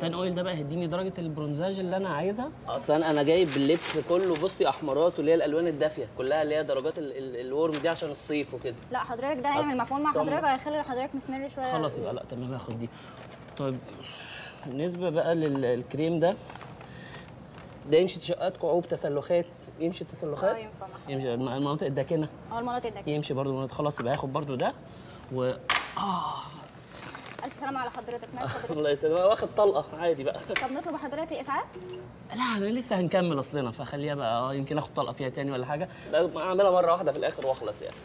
التان اويل ده بقى هيديني درجه البرونزاج اللي انا عايزها اصلا انا جايب اللبس كله بصي احمرات واللي هي الالوان الدافيه كلها اللي هي درجات ال- ال- الورم دي عشان الصيف وكده لا حضرتك ده هيعمل مفعول مع سمر. حضرتك هيخلي حضرتك مسمر شويه خلاص يبقى لا تمام هاخد دي طيب بالنسبه بقى للكريم ده ده يمشي تشقات كعوب تسلخات يمشي تسلخات اه ينفع مع حضرتك. يمشي الم- المناطق الداكنه اه المناطق ده يمشي برضو المناطق خلاص يبقى هاخد برضو ده و الف سلامه على حضرتك مال حضرتك الله يسلمك واخد طلقه عادي بقى طب نطلب حضرتك الاسعاف لا انا لسه هنكمل اصلنا فخليها بقى اه يمكن اخد طلقه فيها تاني ولا حاجه لا اعملها مره واحده في الاخر واخلص يعني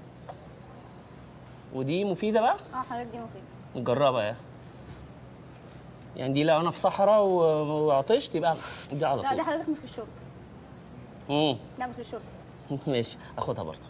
ودي مفيده بقى اه حضرتك دي مفيد نجربها يعني يعني دي لو انا في صحراء و- وعطشت يبقى دي على لا دي طول حضرتك مش للشرب امم لا مش للشرب ماشي اخدها برضه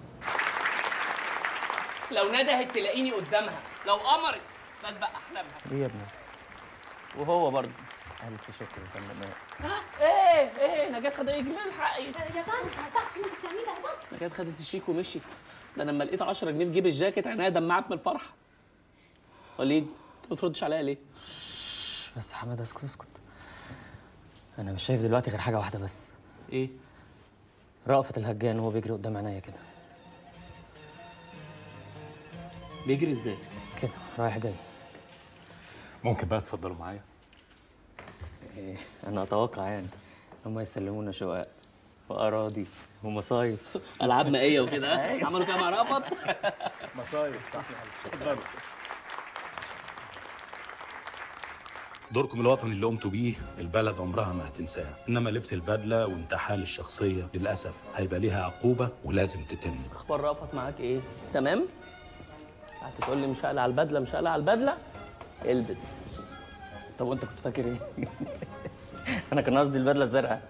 لو ندهت تلاقيني قدامها لو قمرت بسبق احلامها ايه يا ابني وهو برضه الف شكر يا فندم ايه ايه نجاة خدت ايه الحقي يا فندم ما يصحش انك تعملي ده يا فندم نجاة خدت الشيك ومشيت ده انا لما لقيت 10 جنيه في جيب الجاكيت عينيا دمعت من الفرحه وليد انت ما بتردش عليا ليه؟ بس حماده اسكت اسكت انا مش شايف دلوقتي غير حاجه واحده بس ايه؟ رأفت الهجان وهو بيجري قدام عينيا كده بيجري ازاي؟ كده رايح جاي ممكن بقى تفضلوا معايا إيه انا اتوقع يعني هم يسلمونا شقق واراضي ومصايف العاب مائيه وكده ها؟ عملوا كده مع رأفت مصايف صح اتفضلوا دوركم الوطني اللي قمتوا بيه البلد عمرها ما هتنساه انما لبس البدله وانتحال الشخصيه للاسف هيبقى ليها عقوبه ولازم تتم اخبار رأفت معاك ايه؟ تمام؟ هتقول لي مش هقلع البدله مش هقلع البدله البس طب وانت كنت فاكر ايه انا كان قصدي البدله الزرقاء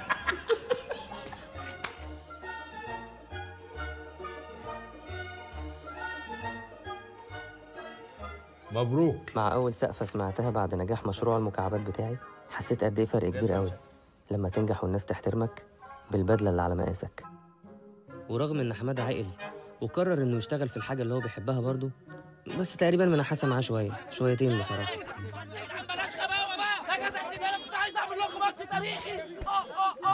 مبروك مع اول سقفه سمعتها بعد نجاح مشروع المكعبات بتاعي حسيت قد ايه فرق كبير قوي لما تنجح والناس تحترمك بالبدله اللي على مقاسك ورغم ان حماده عقل وقرر انه يشتغل في الحاجه اللي هو بيحبها برضه بس تقريبا منحاسه معاه شويه شويتين بصراحه بلاش غباوه بقى ده جزء من انا كنت عايز اعمل لكم ماتش تاريخي